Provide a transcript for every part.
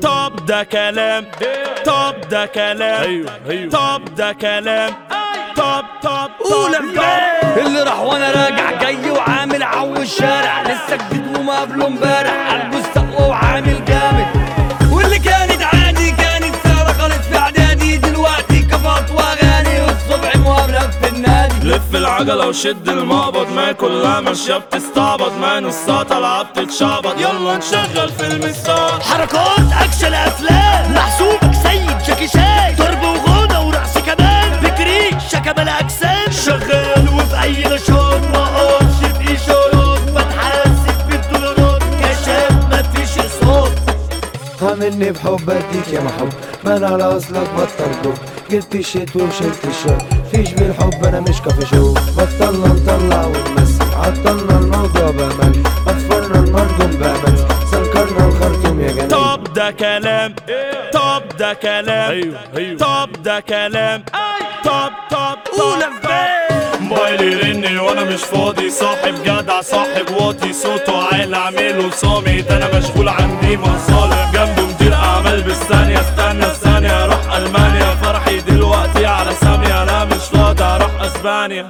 طب ده كلام طب ده كلام ايوه ايوه طب ده كلام طب طب قول طب امبارح اللي راح وانا راجع جاي وعامل عو الشارع لسه جديد وما قبله امبارح قلبه السقوة وعامل جامد واللي كانت عادي كانت سارة خالص في اعدادي دلوقتي كفات واغاني والصبح مقابلة في النادي لف العجلة وشد المقبض ما كلها ماشية بتستعبط ما نصها طالعة بتتشعبط يلا نشغل فيلم الصوت حركات اكشن افلام محسوبك سيد جاكي شان ضرب وغنى ورقص كمان بكري شكل اجسام شغال وفي اي نشاط ما اقفش في اشارات بتحاسب بالدولارات كشاف مفيش صوت عاملني بحب اديك يا محب من على اصلك بطل دوب جبت الشيت وشلت الشوك فيش بالحب انا مش كافي شو بطلنا نطلع ونمثل عطلنا الموضوع بامل اطفالنا المرجوم بامل سنكرنا الخرطوم يا جميل طب ده كلام طب ده كلام ايوه ايوه طب ده كلام طب طب قول طب موبايلي يرن وانا مش فاضي صاحب جدع صاحب واطي صوته عالي اعمله صامت انا مشغول عندي مصالح جنبه مدير اعمال بالثانية استنى الثانية اروح المانيا فرحي دلوقتي على سامية انا مش فاضي اروح اسبانيا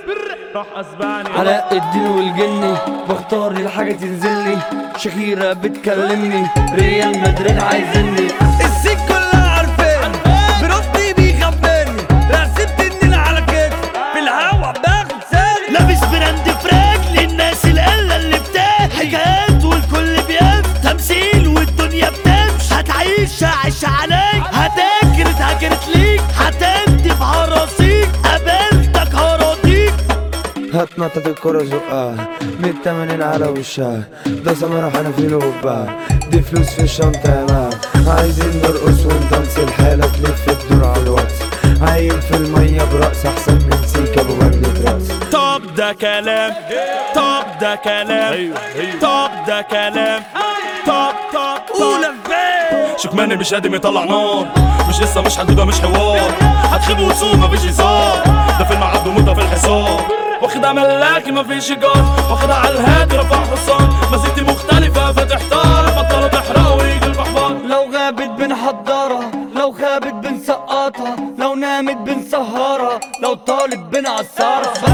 روح اسبانيا علاء الدين والجني بختار الحاجة تنزلني شخيرة بتكلمني ريال مدريد عايزني السيك كلها عارفين بربي بيخبرني رسمت النيل على كتفي في الهوا باخد سالي لابس براند فراج للناس القلة اللي بتاعي حكايات والكل بيف تمثيل والدنيا بتمشي هتعيش عيش عليك هتاكر اتهاجرت ليك هتندي في عراصيك قابلتك هراضيك هتنطط الكرة زقها مية تمانين على وشها ده سمرة انا في لوبها دي فلوس في الشنطة يا مان عايزين نرقص وندنس الحالة تلف الدور على الواتس عايم في المية برقص احسن من سيكا ابو بدلة راس طب ده كلام طب ده كلام ايوه ايوه طب ده كلام طب طب قول شكماني مش قادم يطلع نار مش قصة مش حدودة مش حوار هتخيب وتسوق مفيش هزار ده فيلم عبد وموتة في الحصار واخدها ملاكي مفيش ايجار واخدها على الهادي رفع حصان مزيكتي مختلفة فتحتار بطلوا تحرقوا ويجي البحبار لو غابت بنحضرها لو خابت بنسقطها لو نامت بنسهرها لو طالب بنعصرها